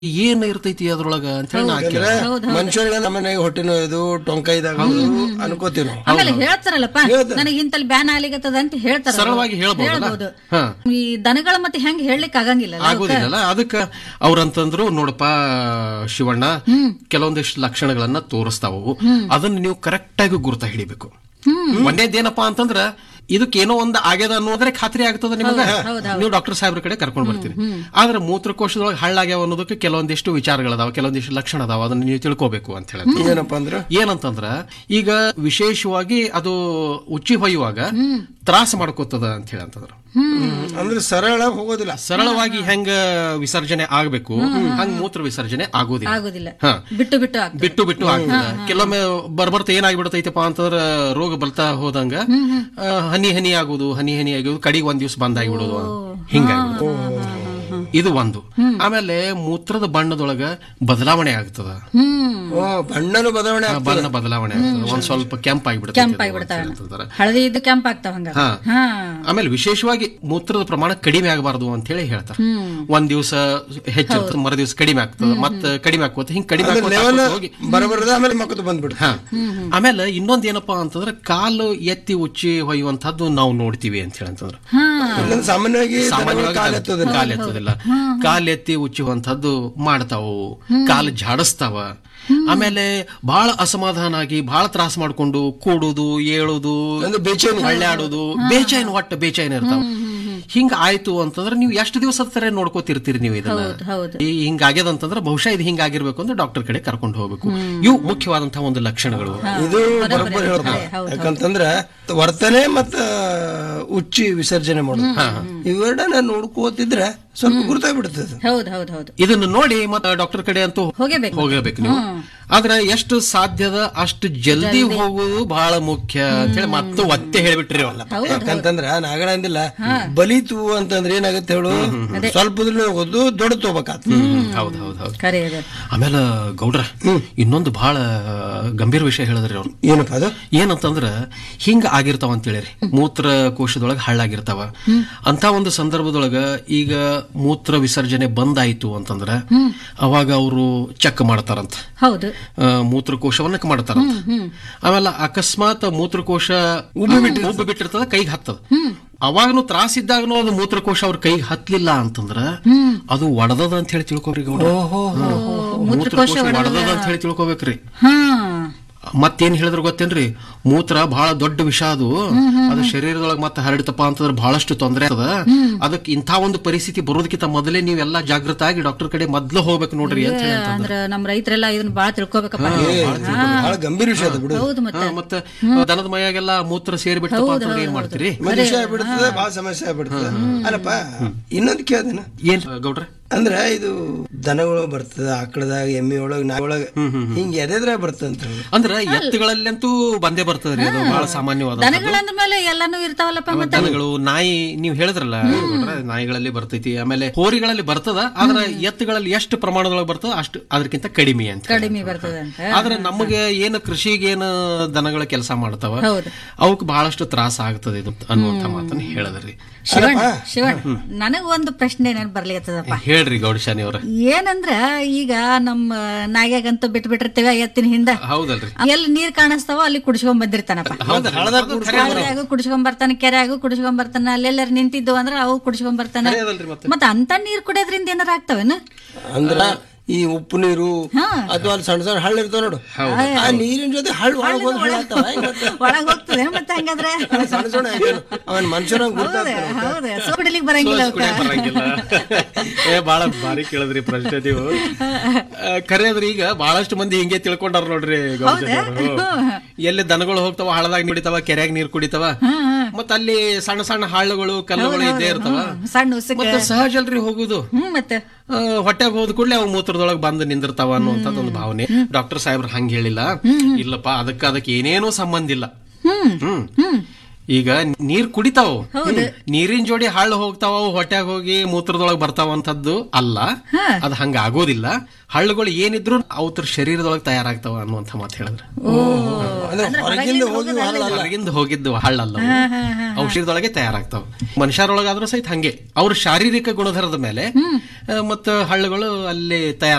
ಏನ್ ಇರ್ತೈತಿ ಅದ್ರೊಳಗ ಅಂತ ಹೇಳಿ ನಾ ಕೇಳ್ದೆ. ಮನುಷ್ಯರಿಗೆ ನಮ್ಮ ಮನೆಗೆ ಹೊಟ್ಟೆ ನೋಯ್ದು ಟೊಂಕ ಇದಾಗೋದು ಅನ್ಕೋತೀವಿ ನಾವು ಆಮೇಲೆ ಹೇಳ್ತಾರಲ್ಲಪ್ಪ ನನಗೆ ಇಂತಲ್ಲಿ ಬ್ಯಾನ್ ಆಗ್ಲಿಕತ್ತದ ಅಂತ ಹೇಳ್ತಾರ ಸರಳವಾಗಿ ಹೇಳ್ಬೋದಲ್ಲ? ಹೇಳ್ಬೋದು ಹಾ. ಈ ದನಗಳ ಮತ್ತೆ ಹೆಂಗ್ ಹೇಳಲಿಕ್ಕೆ ಆಗಂಗಿಲ್ಲ ಆಗೋದಿಲ್ಲಲ್ಲ ಅದಕ್ಕ ಅವ್ರಂತಂದ್ರು ನೋಡಪ್ಪ ಶಿವಣ್ಣ ಕೆಲವೊಂದಿಷ್ಟು ಲಕ್ಷಣಗಳನ್ನ ತೋರಿಸ್ತಾವು ಅದನ್ನ ನೀವು ಕರೆಕ್ಟ್ ಆಗಿ ಗುರುತ ಹಿಡಿಬೇಕು ಒಂದೇದೇನಪ್ಪಾ ಅಂತಂದ್ರ ಇದಕ್ಕೇನೋ ಒಂದು ಆಗ್ಯದ ಅನ್ನೋದ್ರೆ ಖಾತ್ರಿ ಆಗ್ತದ ನಿಮಗೆ ನೀವು ಡಾಕ್ಟರ್ ಸಾಹೇಬ್ರ ಕಡೆ ಕರ್ಕೊಂಡ್ ಬರ್ತೀರಿ ಆದ್ರೆ ಮೂತ್ರಕೋಶದೊಳಗೆ ಹಳ್ಳಾಗ್ಯಾವ ಅನ್ನೋದಕ್ಕೆ ಕೆಲವೊಂದಿಷ್ಟು ವಿಚಾರಗಳದಾವ ಕೆಲವೊಂದಿಷ್ಟು ಲಕ್ಷಣ ಅದಾವ ಅದನ್ನ ನೀವು ತಿಳ್ಕೋಬೇಕು ಅಂತ ಹೇಳಿ ಏನಪ್ಪಾ ಅಂದ್ರ ಏನಂತಂದ್ರ ಈಗ ವಿಶೇಷವಾಗಿ ಅದು ಉಚ್ಚಿ ಹೊಯ್ಯುವಾಗ ತ್ರಾಸ ಮಾಡ್ಕೋತದ ಅಂತ ಹೇಳಿ ಅಂತಂದ್ರ ಅಂದ್ರೆ ಸರಳ ಹೋಗೋದಿಲ್ಲ ಸರಳವಾಗಿ ಹೆಂಗ ವಿಸರ್ಜನೆ ಆಗ್ಬೇಕು ಹಂಗ ಮೂತ್ರ ವಿಸರ್ಜನೆ ಆಗೋದಿಲ್ಲ ಆಗುದಿಲ್ಲ ಹಾ. ಬಿಟ್ಟು ಬಿಟ್ಟು ಆಗ್ತದೆ ಬಿಟ್ಟು ಬಿಟ್ಟು ಆಗ್ತದ ಕೆಲವೊಮ್ಮೆ ಬರ್ಬರ್ತ ಏನಾಗ್ಬಿಡತೈತಪ್ಪ ಅಂತಂದ್ರ ರೋಗ ಬರ್ತಾ ಹೋದಂಗ ಆ, ಹನಿ ಹನಿ ಆಗುದು ಹನಿ ಹನಿ ಆಗುದು ಕಡಿಗೆ ಒಂದ್ ದಿವ್ಸ ಬಂದ್ ಆಗಿಬಿಡುದು ಹಿಂಗಾಗಿ ಇದು ಒಂದು ಆಮೇಲೆ ಮೂತ್ರದ ಬಣ್ಣದೊಳಗ ಬದಲಾವಣೆ ಆಗ್ತದ ಹ್ಮ್ ಓ ಬಣ್ಣನು ಬದಲಾವಣೆ ಆ, ಬಣ್ಣ ಬದಲಾವಣೆ ಆಗ್ತದ ಒಂದ್ ಸ್ವಲ್ಪ ಕೆಂಪ್ ಆಗಿಬಿಡುತ್ತೆ ಕೆಂಪ್ ಆಗ್ಬಿಡ್ತಾವ ಹಳದಿ ಇದ್ದು ಕೆಂಪ್ ಆಗ್ತಾವ ಹಂಗ ಹಾ. ಹಾ ಆಮೇಲೆ ವಿಶೇಷವಾಗಿ ಮೂತ್ರದ ಪ್ರಮಾಣ ಕಡಿಮೆ ಆಗಬಾರದು ಅಂತ ಹೇಳಿ ಹೇಳ್ತಾರೆ ಒಂದ್ ದಿವಸ ಹೆಚ್ಚಿರ್ತದೆ ಮರ ದಿವಸ ಕಡಿಮೆ ಆಗ್ತದೆ ಮತ್ತೆ ಕಡಿಮೆ ಆಕೋತ ಹಿಂಗ್ ಕಡಿಮೆ ಆಕೋತ ಲೆವೆಲ್ ಆಕೋತ ಹೋಗಿ ಬರಬರದ ಆಮೇಲೆ ಮಕ್ಕಳು ಬಂದ್ಬಿಡ್ತು ಹಾ ಆಮೇಲೆ ಇನ್ನೊಂದ್ ಏನಪ್ಪಾ ಅಂತಂದ್ರೆ ಕಾಲು ಎತ್ತಿ ಉಚ್ಚಿ ಹೊಯ್ಯುವಂತದ್ದು ನಾವು ನೋಡ್ತೀವಿ ಅಂತ ಹೇಳಿ ಅಂತಂದ್ರೆ ಹಾ ಇಲ್ಲಂದ್ರೆ ಸಾಮಾನ್ಯವಾಗಿ ಸಾಮಾನ್ಯವಾಗಿ ಕಾಲ ಎತ್ತೋದಿಲ್ಲ ಕಾಲ್ ಎತ್ತೋದಿಲ್ಲ ಕಾಲ್ ಎತ್ತಿ ಉಚ್ಚುವಂತದ್ದು ಮಾಡ್ತಾವು ಕಾಲು ಜಾಡಿಸ್ತಾವ ಆಮೇಲೆ ಬಹಳ ಅಸಮಾಧಾನ ಆಗಿ ಬಹಳ ತ್ರಾಸ ಮಾಡ್ಕೊಂಡು ಕೂಡುದು ಏಳುದು ಅಂದ್ರೆ ಬೇಚೇನಿ ಹಳ್ಳ್ಯಾಡೋದು ಬೇಚೈನ್ ಒಟ್ಟ ಬೇಚೈನ್ ಇರ್ತಾವ ಹಿಂಗ ಆಯ್ತು ಅಂತಂದ್ರೆ ನೀವು ಎಷ್ಟು ದಿವಸದ ತರ ನೋಡ್ಕೋತಿರ್ತೀರಿ ನೀವು ಇದನ್ನ ಹೌದು ಹೌದು ಈ ಹಿಂಗ ಆಗ್ಯದ ಅಂತಂದ್ರೆ ಬಹುಶಃ ಇದು ಹಿಂಗಾಗಿರ್ಬೇಕು ಅಂತ ಡಾಕ್ಟರ್ ಕಡೆ ಕರ್ಕೊಂಡು ಹೋಗ್ಬೇಕು ಇವು ಮುಖ್ಯವಾದಂತಹ ಒಂದು ಲಕ್ಷಣಗಳು ಇದು ಬರೋಬ್ಬರಿ ಹೇಳ್ತಾರೆ ಯಾಕಂತಂದ್ರ ವರ್ತನೆ ಮತ್ತ ಉಚ್ಚಿ ವಿಸರ್ಜನೆ ಮಾಡೋದು ಇವೆರಡನ್ನ ನೋಡ್ಕೋತಿದ್ರೆ ಸ್ವಲ್ಪ ಗುರುತಾಗ್ಬಿಡ್ತದೆ ಹೌದು ಹೌದು ಹೌದು ಇದನ್ನ ನೋಡಿ ಮತ್ತೆ ಡಾಕ್ಟರ್ ಕಡೆ ಅಂತೂ ಹೋಗೇಬೇಕು ಹೋಗಬೇಕು ನೀವು ಆದ್ರೆ ಎಷ್ಟು ಸಾಧ್ಯದ ಅಷ್ಟು ಜಲ್ದಿ ಹೋಗುವುದು ಬಹಳ ಮುಖ್ಯ ಅಂತ ಹೇಳಿ ಮತ್ತೆ ಒತ್ತೆ ಹೇಳ್ಬಿಟ್ರಿ ಅವಲ್ಲ ಯಾಕಂತಂದ್ರ ನಾಗಡ ಅಂದಿಲ್ಲ ಬಲಿತು ಅಂತಂದ್ರೆ ಏನಾಗುತ್ತೆ ಹೇಳು ಸ್ವಲ್ಪ ಹೋಗೋದು ದೊಡ್ಡ ತಗೋಬೇಕಾತ ಹೌದು ಹೌದು ಹೌದು ಖರೆ ಇದೆ ಆಮೇಲೆ ಗೌಡ್ರ ಇನ್ನೊಂದು ಬಹಳ ಗಂಭೀರ ವಿಷಯ ಹೇಳಿದ್ರಿ ಅವ್ರು ಏನಪ್ಪ ಅದು ಏನಂತಂದ್ರ ಹಿಂಗ ಆಗಿರ್ತಾವ ಅಂತ ಹೇಳಿರಿ ಮೂತ್ರ ಕೋಶದೊಳಗ ಹಳ್ಳಾಗಿರ್ತಾವ ಅಂತ ಒಂದು ಸಂದರ್ಭದೊಳಗ ಈಗ ಮೂತ್ರ ವಿಸರ್ಜನೆ ಬಂದಾಯ್ತು ಅಂತಂದ್ರ ಅವಾಗ ಅವರು ಚೆಕ್ ಮಾಡ್ತಾರಂತ ಹೌದು ಆ, ಮೂತ್ರಕೋಶವನ್ನ ಮಾಡ್ತಾರಂತ ಆಮೇಲೆ ಅಕಸ್ಮಾತ್ ಮೂತ್ರಕೋಶ ಉಬ್ಬಿ ಬಿಟ್ಟಿರ್ತದ ಕೈಗೆ ಹತ್ತದ ಅವಾಗನು ತ್ರಾಸಿದ್ದಾಗನು ಅದು ಮೂತ್ರಕೋಶ ಅವ್ರ ಕೈಗೆ ಹತ್ಲಿಲ್ಲ ಅಂತಂದ್ರ ಅದು ಒಡದದ ಅಂತ ಹೇಳಿ ತಿಳ್ಕೊಬ್ರಿ ಗೌಡ ಮೂತ್ರಕೋಶ ಒಡದದ ಅಂತ ಹೇಳಿ ತಿಳ್ಕೊಬೇಕ್ರಿ ಹಾ ಮತ್ತೇನ್ ಹೇಳಿದ್ರು ಗೊತ್ತೇನ್ರಿ ಮೂತ್ರ ಬಹಳ ದೊಡ್ಡ ವಿಷ ಅದು ಅದು ಶರೀರದೊಳಗೆ ಮತ್ತೆ ಹರಡಿತಪ್ಪ ಅಂತಂದ್ರೆ ಬಹಳಷ್ಟು ತೊಂದರೆ ಅದ ಅದಕ್ಕೆ ಇಂಥ ಒಂದು ಪರಿಸ್ಥಿತಿ ಬರೋದಕ್ಕಿಂತ ಮೊದಲೇ ನೀವೆಲ್ಲ ಜಾಗೃತ ಆಗಿ ಡಾಕ್ಟರ್ ಕಡೆ ಮೊದ್ಲು ಹೋಗ್ಬೇಕು ನೋಡ್ರಿ ಅಂತ ಹೇಳಿ ಅಂತಂದ್ರು. ಅಂದ್ರ ನಮ್ ರೈತರೆಲ್ಲ ಇದನ್ನ ಬಾಳ ತಿಳ್ಕೊಬೇಕಪ್ಪ ಬಹಳ ಗಂಭೀರ ವಿಷಯ ಅದು ಬಿಡು ಹೌದು ಮತ್ತೆ ಹಾ, ಮತ್ತೆ ದನದ ಮೈಯಾಗೆಲ್ಲ ಮೂತ್ರ ಸೇರಿಬಿಡ್ತಪ್ಪ ಅಂತಂದ್ರೆ ಏನ್ ಮಾಡ್ತೀರಿ ಮನುಷ್ಯ ಆಗ್ಬಿಡ್ತದೆ ಬಹಳ ಸಮಸ್ಯೆ ಆಗ್ಬಿಡ್ತದೆ ಅಲ್ಲಪ್ಪ ಇನ್ನೊಂದು ಕೇಳ್ದೇನ ಏನ್ ಗೌಡ್ರೆ ಅಂದ್ರ ಇದು ದನಗಳು ಬರ್ತದ ಆಕಳದಾಗ ಎಮ್ಮೆ ಒಳಗ ನಾಯಿ ಒಳಗ ಹಿಂಗ ಎದೆದ್ರ ಬರ್ತದ ಅಂತ ಹೇಳಿ ಅಂದ್ರ ಎತ್ತುಗಳಲ್ಲಂತೂ ಬಂದೇ ಬರ್ತದ್ರಿ ಅದು ಬಹಳ ಸಾಮಾನ್ಯವಾದ ದನಗಳಂದ ಮೇಲೆ ಎಲ್ಲಾನು ಇರ್ತಾವಲ್ಲಪ್ಪ ಮತ್ತೆ ದನಗಳು ನಾಯಿ ನೀವು ಹೇಳಿದ್ರಲ್ಲ ಗೌಡ್ರೆ, ನಾಯಿಗಳಲ್ಲಿ ಬರ್ತೈತಿ ಆಮೇಲೆ ಹೋರಿಗಳಲ್ಲಿ ಬರ್ತದ ಆದ್ರೆ ಎತ್ತುಗಳಲ್ಲಿ ಎಷ್ಟು ಪ್ರಮಾಣದೊಳಗೆ ಬರ್ತದ ಅಷ್ಟು ಅದಕ್ಕಿಂತ ಕಡಿಮೆ ಅಂತ ಕಡಿಮೆ ಬರ್ತದ ಅಂತ ಆದ್ರೆ ನಮಗೆ ಏನು ಕೃಷಿಗೆ ಏನು ದನಗಳ ಕೆಲಸ ಮಾಡ್ತಾವ ಹೌದು. ಅವಕ್ ಬಹಳಷ್ಟು ತ್ರಾಸ ಆಗ್ತದೆ ಇದು ಅನ್ನುವಂತ ಮಾತನ್ನ ಹೇಳಿದ್ರಿ ಶಿವಣ್ಣ ಶಿವಣ್ಣ ನನಗ ಒಂದು ಪ್ರಶ್ನೆ ನೆನಪು ಬರ್ಲಿಕತ್ತದಪ್ಪ ಹೇಳ್ರಿ ಗೌಡಶಾನಿ ಅವ್ರ ಏನಂದ್ರ ಈಗ ನಮ್ಮ ನಾಗ್ಯಾಗಂತೂ ಬಿಟ್ಟು ಬಿಟ್ಟಿರ್ತೇವೆ ಎತ್ತಿನ ಹಿಂದ ಹೌದಲ್ರಿ ಎಲ್ಲಿ ನೀರ್ ಕಾಣಿಸ್ತಾವ ಅಲ್ಲಿ ಕುಡಿಸ್ಕೊಂಡ್ ಬಂದಿರ್ತಾನಪ್ಪ ಹಳ್ಳ್ಯಾಗು ಕುಡಿಸ್ಕೊಂಡ್ ಬರ್ತಾನ ಕೆರೆಯಾಗು ಕುಡಿಸ್ಕೊಂಡ್ ಬರ್ತಾನ ಅಲ್ಲೆಲ್ಲರ ನಿಂತಿದ್ದು ಅಂದ್ರ ಅವು ಕುಡಿಸ್ಕೊಂಡ್ ಬರ್ತಾನ ಅದಲ್ರಿ ಮತ್ತೆ ಮತ್ತ ಅಂತ ನೀರ್ ಕುಡಿಯೋದ್ರಿಂದ ಏನಾರ ಆಗ್ತಾವೇನ ಅಂದ್ರ ಈ ಉಪ್ಪು ನೀರು ಅಥವಾ ಅಲ್ಲಿ ಸಣ್ಣ ಸಣ್ಣ ಹಳ್ಳ ಇರ್ತಾವ ನೋಡು ಆ ನೀರಿನ ಜೊತೆ ಹಳ್ಳ ಒಳಗ್ ಹೋದ್ ಹಳ್ಳ ಆಗ್ತಾವ ಹೆಂಗ್ ಗೊತ್ತಾ? ಒಳಗ್ ಹೋಗ್ತದೆ ಮತ್ತೆ ಹಂಗಾದ್ರೆ ಸಣ್ಣ ಸಣ್ಣ ಆಗ್ಯಾವ. ಅವನ್ ಮನುಷ್ಯನ ಗುರ್ತಾಗ್ತಾನ ಹೌದು ಸೊ ಕುಡಿಲಿಕ್ ಬರಂಗಿಲ್ಲ ಅವ್ಕ. ಕುಡಿಯಕ್ ಬರಂಗಿಲ್ಲ ಏ ಬಾಳ ಭಾರಿ ಕೇಳಿದ್ರಿ ಪ್ರಶ್ನೆ ನೀವು ಆ, ಖರೆ ಅದ್ರಿ ಈಗ ಬಹಳಷ್ಟು ಮಂದಿ ಹಿಂಗೆ ತಿಳ್ಕೊಂಡಾರ ನೋಡ್ರಿ ಗೌಡಶಾನಿ ಅವ್ರು. ಎಲ್ಲಿ ದನಗಳು ಹೋಗ್ತಾವ ಹಳ್ಳದಾಗ ನೀಡಿತಾವ ಕೆರೆಯಾಗ ನೀರ್ ಕುಡಿತಾವ ಮತ್ತ ಅಲ್ಲಿ ಸಣ್ಣ ಸಣ್ಣ ಹಳ್ಳಗಳು ಕಲ್ಲುಗಳು ಇದ್ದೇ ಇರ್ತಾವ ಸಣ್ಣ ಉಸಕ ಮತ್ತೆ ಸಹಜ ಅಲ್ರಿ ಹೋಗುದು ಹ್ಮ್ ಮತ್ತೆ ಆ, ಹೊಟ್ಟೆಗೆ ಹೋದ ಕೂಡಲೇ ಅವು ಮೂತ್ರದೊಳಗೆ ಬಂದು ನಿಂದಿರ್ತಾವ ಅನ್ನುವಂಥದ್ದು ಒಂದು ಭಾವನೆ ಡಾಕ್ಟರ್ ಸಾಹೇಬ್ರ ಹಂಗ ಹೇಳಿಲ್ಲ ಇಲ್ಲಪ್ಪ ಅದಕ್ಕೆ ಅದಕ್ಕೆ ಏನೇನೂ ಸಂಬಂಧ ಇಲ್ಲ ಹ್ಮ್ ಈಗ ನೀರ್ ಕುಡಿತಾವ ನೀರಿನ ಜೋಡಿ ಹಳ್ಳ ಹೋಗ್ತಾವ ಅವು ಹೊಟ್ಯಾಗ ಹೋಗಿ ಮೂತ್ರದೊಳಗೆ ಬರ್ತಾವಂತದ್ದು ಅಲ್ಲ ಅದ್ ಹಂಗ ಆಗೋದಿಲ್ಲ ಹಳ್ಳಗಳು ಏನಿದ್ರು ಅವ್ರ ಶರೀರದೊಳಗೆ ತಯಾರಾಗ್ತಾವ ಅನ್ನುವಂಥ ಮಾತು ಹೇಳಿದ್ರು ಅಂದ್ರೆ ಹೊರಗಿಂದ ಹೋಗಿ ಹಳ್ಳ ಅಲ್ಲ ಹೊರಗಿಂದ ಹೋಗಿದ್ದು ಹಳ್ಳಲ್ಲ ಅವು. ಔಷಧದೊಳಗೆ ತಯಾರಾಗ್ತಾವ ಮನುಷ್ಯರೊಳಗಾದ್ರೂ ಸಹಿತ ಹಂಗೆ ಅವ್ರ ಶಾರೀರಿಕ ಗುಣಧರದ ಮೇಲೆ ಆ, ಮತ್ತ ಹಳ್ಳುಗಳು ಅಲ್ಲಿ ತಯಾರ